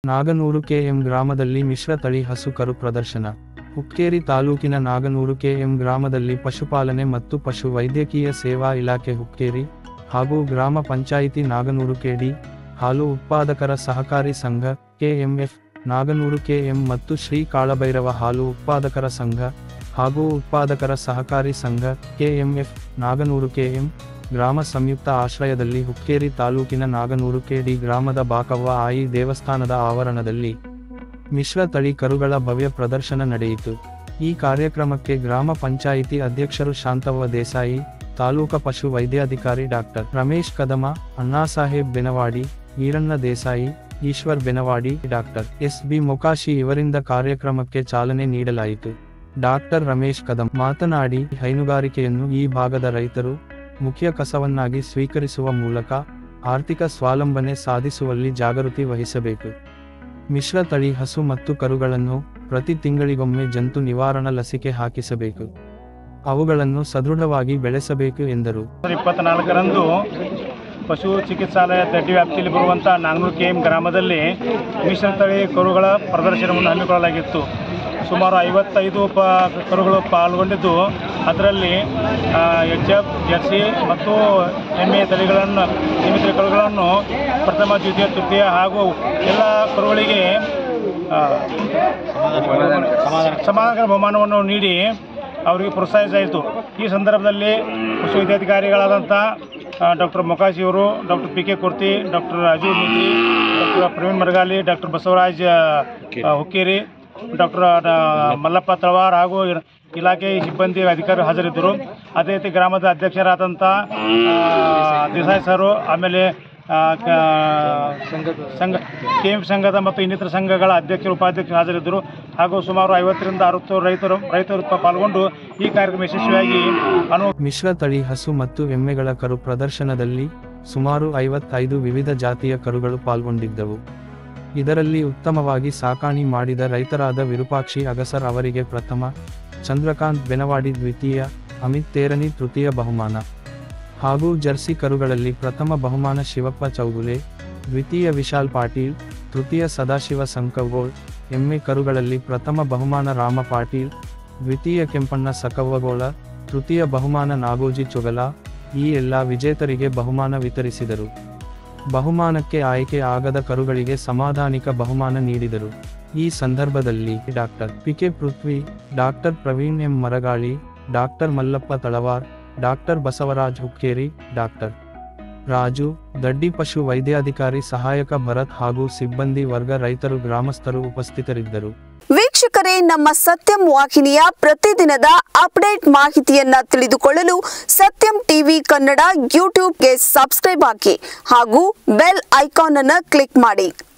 Naganur KM ಗ್ರಾಮದಲ್ಲಿ ಮಿಶ್ರ ತಳಿ ಹಸು ಕರು ಪ್ರದರ್ಶನ ಹುಕ್ಕೇರಿ ತಾಲೂಕಿನ ನಾಗನೂರು ಕೆಎಂ ಗ್ರಾಮದಲ್ಲಿ ಪಶುಪಾಲನೆ ಮತ್ತು ಪಶು ವೈದ್ಯಕೀಯ ಸೇವಾ ಇಲಾಖೆ ಹುಕ್ಕೇರಿ ಹಾಗೂ ಗ್ರಾಮ ಪಂಚಾಯಿತಿ ನಾಗನೂರು ಕೆಡಿ ಹಾಲು ಉತ್ಪಾದಕರ ಸಹಕಾರಿ ಸಂಘ ಕೆಎಂಎಫ್ ನಾಗನೂರು ಕೆಎಂ ಮತ್ತು ಶ್ರೀ ಕಾಳಭೈರವ ಹಾಲು ಉತ್ಪಾದಕರ ಸಂಘ ಹಾಗೂ ಉತ್ಪಾದಕರ ಸಹಕಾರಿ ಸಂಘ ಕೆಎಂಎಫ್ ನಾಗನೂರು ಕೆಎಂ ಗ್ರಾಮ ಸಂಯುಕ್ತ ಆಶ್ರಯದಲ್ಲಿ ಹುಕ್ಕೇರಿ ತಾಲೂಕಿನ ನಾಗನೂರು ಕೆಡಿ ಗ್ರಾಮದ ಬಾಕವ್ವ ಆಯಿ ದೇವಸ್ಥಾನದ ಆವರಣದಲ್ಲಿ ಮಿಶ್ರ ತಳಿ ಕರುಗಳ ಭವ್ಯ ಪ್ರದರ್ಶನ ನಡೆಯಿತು ಈ ಕಾರ್ಯಕ್ರಮಕ್ಕೆ ಗ್ರಾಮ ಪಂಚಾಯಿತಿ ಅಧ್ಯಕ್ಷರು ಶಾಂತವ್ವ ದೇಸಾಯಿ ತಾಲೂಕ ಪಶು ವೈದ್ಯಾಧಿಕಾರಿ doctor Ramesh Kadam Annasaheb Benawadi Iranna Desai Eshwar Benawadi doctor S B Mokashi ಇವರಿಂದ ಕಾರ್ಯಕ್ರಮಕ್ಕೆ ಚಾಲನೆ ನೀಡಲಾಯಿತು ಡಾಕ್ಟರ್ ರಮೇಶ್ ಕದಂ ಮಾತನಾಡಿ ಹೈನುಗಾರಿಕೆಯನ್ನು ಈ ಭಾಗದ ರೈತರು ಮುಖ್ಯ ಕಸವನ್ನಾಗಿ ಸ್ವೀಕರಿಸುವ ಮೂಲಕ ಆರ್ಥಿಕ ಸ್ವಾವಲಂಬನೆ ಸಾಧಿಸುವಲ್ಲಿ ಜಾಗೃತಿ ವಹಿಸಬೇಕು ಮಿಶ್ರ ತಳಿ ಹಸು ಮತ್ತು ಕರುಗಳನ್ನು ಪ್ರತಿ ತಿಂಗಳಿಗೊಮ್ಮೆ ಜಂತು ನಿವಾರಣಾ ಲಸಿಕೆ ಹಾಕಿಸಬೇಕು ಅವುಗಳನ್ನು ಸದೃಢವಾಗಿ ಬೆಳೆಸಬೇಕು ಎಂದರು ಇಪ್ಪತ್ನಾಲ್ಕರಂದು ಪಶು ಚಿಕಿತ್ಸಾಲಯ ದಡ್ಡಿ ವ್ಯಾಪ್ತಿಯಲ್ಲಿ ಬರುವಂಥ ನಾಗ್ನೂರು ಕೆ ಎಂ ಗ್ರಾಮದಲ್ಲಿ ಮಿಶ್ರ ತಳಿ ಕರುಗಳ ಪ್ರದರ್ಶನವನ್ನು ಹಮ್ಮಿಕೊಳ್ಳಲಾಗಿತ್ತು ಸುಮಾರು ಐವತ್ತೈದು ಪ ಕರುಗಳು ಪಾಲ್ಗೊಂಡಿದ್ದು ಅದರಲ್ಲಿ ಎಚ್ ಎಫ್ ಜರ್ಸಿ ಮತ್ತು ಎಮ್ಮೆ ತಳಿಗಳನ್ನು ಎಮ್ಮೆ ತಳಿ ಕರುಗಳನ್ನು ಪ್ರಥಮ ದ್ವಿತೀಯ ತೃತೀಯ ಹಾಗೂ ಎಲ್ಲ ಕರುಗಳಿಗೆ ಆ, ಸಮಾಧಾನ ಬಹುಮಾನವನ್ನು ನೀಡಿ ಅವರಿಗೆ ಪ್ರೋತ್ಸಾಹಿಸಾಯಿತು ಈ ಸಂದರ್ಭದಲ್ಲಿ ಪಶು ವೈದ್ಯಾಧಿಕಾರಿಗಳಾದಂಥ ಡಾಕ್ಟರ್ ಮೊಕಾಶಿಯವರು doctor P K Kurti doctor Rajeev Mitri doctor Praveen Maragali doctor Basavaraj ಆ, ಹುಕ್ಕೇರಿ ಡಾಕ್ಟರ್ ಮಲ್ಲಪ್ಪ ತಳವಾರ್ ಹಾಗೂ ಇರ- ಇಲಾಖೆ ಸಿಬ್ಬಂದಿ ಅಧಿಕಾರಿ ಹಾಜರಿದ್ದರು ಅದೇ ರೀತಿ ಗ್ರಾಮದ ಅಧ್ಯಕ್ಷರಾದಂಥ ಆ, ದೇಸಾಯಿ ಸರು ಆಮೇಲೆ ಆ, ಕ- ಸಂಘ ಕೆ ಎಂ ಸಂಘದ ಮತ್ತು ಇನ್ನಿತರ ಸಂಘಗಳ ಅಧ್ಯಕ್ಷರು ಉಪಾಧ್ಯಕ್ಷರು ಹಾಜರಿದ್ದರು ಹಾಗೂ ಸುಮಾರು ಐವತ್ತರಿಂದ ಅರವತ್ತು ರೈತರು ರೈತರು ಪ- ಪಾಲ್ಗೊಂಡು ಈ ಕಾರ್ಯಕ್ರಮ ಯಶಸ್ವಿಯಾಗಿ ಅನು ಮಿಶ್ರ ತಳಿ ಹಸು ಮತ್ತು ಎಮ್ಮೆಗಳ ಕರು ಪ್ರದರ್ಶನದಲ್ಲಿ ಸುಮಾರು ಐವತ್ತೈದು ವಿವಿಧ ಜಾತಿಯ ಕರುಗಳು ಪಾಲ್ಗೊಂಡಿದ್ದವು ಇದರಲ್ಲಿ ಉತ್ತಮವಾಗಿ ಸಾಕಾಣಿ ಮಾಡಿದ ರೈತರಾದ ವಿರೂಪಾಕ್ಷಿ ಅಗಸರ್ ಅವರಿಗೆ ಪ್ರಥಮ ಚಂದ್ರಕಾಂತ್ ಬೆನವಾಡಿ ದ್ವಿತೀಯ ಅಮಿತ್ ತೇರನಿ ತೃತೀಯ ಬಹುಮಾನ ಹಾಗೂ ಜರ್ಸಿ ಕರುಗಳಲ್ಲಿ ಪ್ರಥಮ ಬಹುಮಾನ ಶಿವಪ್ಪ ಚೌಗುಲೆ ದ್ವಿತೀಯ ವಿಶಾಲ್ ಪಾಟೀಲ್ ತೃತೀಯ ಸದಾಶಿವ ಸಂಕವ್ಗೋಳ್ ಎಮ್ಮೆ ಕರುಗಳಲ್ಲಿ ಪ್ರಥಮ ಬಹುಮಾನ ರಾಮ ಪಾಟೀಲ್ ದ್ವಿತೀಯ ಕೆಂಪಣ್ಣ ಸಕವ್ವಗೋಳ ತೃತೀಯ ಬಹುಮಾನ ನಾಗೋಜಿ ಚೊಗಲ ಈ ಎಲ್ಲ ವಿಜೇತರಿಗೆ ಬಹುಮಾನ ವಿತರಿಸಿದರು ಬಹುಮಾನಕ್ಕೆ ಆಯ್ಕೆ ಆಗದ ಕರುಗಳಿಗೆ ಸಮಾಧಾನಿಕ ಬಹುಮಾನ ನೀಡಿದರು ಈ ಸಂದರ್ಭದಲ್ಲಿ doctor PK Prithvi doctor Praveen M Maragali doctor Mallappa Talwar doctor Basavaraj Hukkeri doctor Raju Daddi ಪಶು ವೈದ್ಯಾಧಿಕಾರಿ ಸಹಾಯಕ ಭರತ್ ಹಾಗೂ ಸಿಬ್ಬಂದಿ ವರ್ಗ ರೈತರು ಗ್ರಾಮಸ್ಥರು ಉಪಸ್ಥಿತರಿದ್ದರು ವೀಕ್ಷಕರೇ ನಮ್ಮ ಸತ್ಯಂ ವಾಹಿನಿಯ ಪ್ರತಿದಿನದ ಅಪ್ಡೇಟ್ ಮಾಹಿತಿಯನ್ನ ತಿಳಿದುಕೊಳ್ಳಲು ಸತ್ಯಂ ಟಿವಿ ಕನ್ನಡ ಯೂಟ್ಯೂಬ್ಗೆ ಸಬ್ಸ್ಕ್ರೈಬ್ ಹಾಕಿ ಹಾಗೂ ಬೆಲ್ ಐಕಾನ್ ಅನ್ನು ಕ್ಲಿಕ್ ಮಾಡಿ